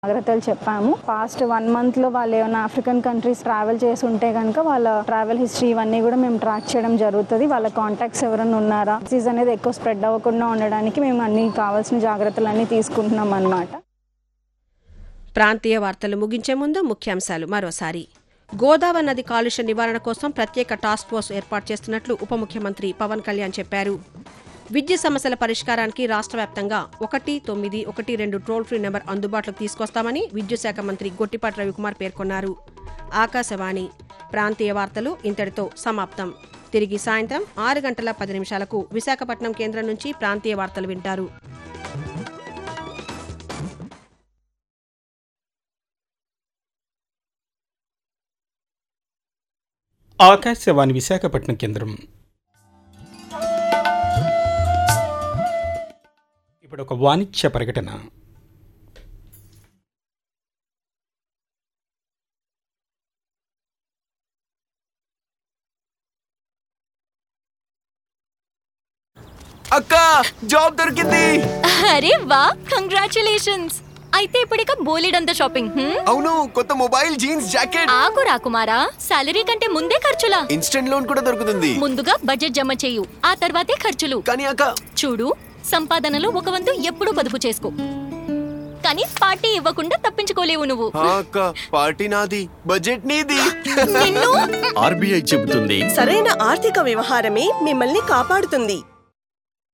జాగ్రత్తలు చెప్పాము past one month లో వాళ్ళు ఏమైనా ఆఫ్రికన్ కంట్రీస్ ట్రావెల్ చేసి ఉంటే కనుక వాళ్ళ ట్రావెల్ హిస్టరీ ఇవన్నీ కూడా మేము ట్రాక్ చేయడం జరుగుతుంది వాళ్ళ కాంటాక్ట్స్ ఎవరైనా ఉన్నారా డిసీజ్ అనేది ఎక్కువ స్ప్రెడ్ అవ్వకుండా ఉండడానికి మేము అన్ని కావాల్సిన జాగ్రత్తలు అన్ని తీసుకుంటున్నాం అన్నమాట ప్రాంతీయ వార్తలు ముగించే ముందు ముఖ్యాంశాలు మరోసారి గోదావరి నది కాలుష్య నివారణ కోసం ప్రత్యేక టాస్క్ ఫోర్స్ ఏర్పాటు చేస్తున్నట్లు ఉప ముఖ్యమంత్రి పవన్ కళ్యాణ్ చెప్పారు విద్యుత్ సమస్యల పరిష్కారానికి రాష్ట్ర వ్యాప్తంగా ఒకటి తొమ్మిది ఒకటి రెండు టోల్ ఫ్రీ నెంబర్ అందుబాటులోకి తీసుకొస్తామని విద్యుత్ శాఖ మంత్రి గొట్టిపాటి రవికుమార్ పేర్కొన్నారు ఆకాశవాణి ప్రాంతీయ వార్తలు ఇంతటితో సమాప్తం తిరిగి సాయంత్రం ఆరు గంటల పది నిమిషాలకు విశాఖపట్నం కేంద్రం నుంచి ప్రాంతీయ వార్తలు వింటారు ఆకాశవాణి విశాఖపట్నం కేంద్రం ఇప్పుడు ఒక వాణిజ్య ప్రకటన అక్క జాబ్ దొరికింది అరే వా కంగ్రాచులేషన్స్ అయితే ఇప్పుడిక బోలెడంత షాపింగ్ హ్మ్? అవును కొత్త మొబైల్ జీన్స్ జాకెట్ ఆగు రాకుమారా సాలరీ కంటే ముందే ఖర్చులా ఇన్స్టెంట్ లోన్ కూడా దొరుకుతుంది ముందుగా బడ్జెట్ జమ చేయు ఆ తర్వాతే ఖర్చులు కానీ అక్క చూడు సంపాదనలో ఒక వంతు ఎప్పుడూ పొదుపు చేసుకో కానీ పార్టీ ఇవ్వకుండా తప్పించుకోలేవు నువ్వు ఆ అక్క పార్టీ నాది బడ్జెట్ నీది నిన్ను ఆర్బీఐ చెబుతుంది సరైన ఆర్థిక వ్యవహారమే మిమ్మల్ని కాపాడుతుంది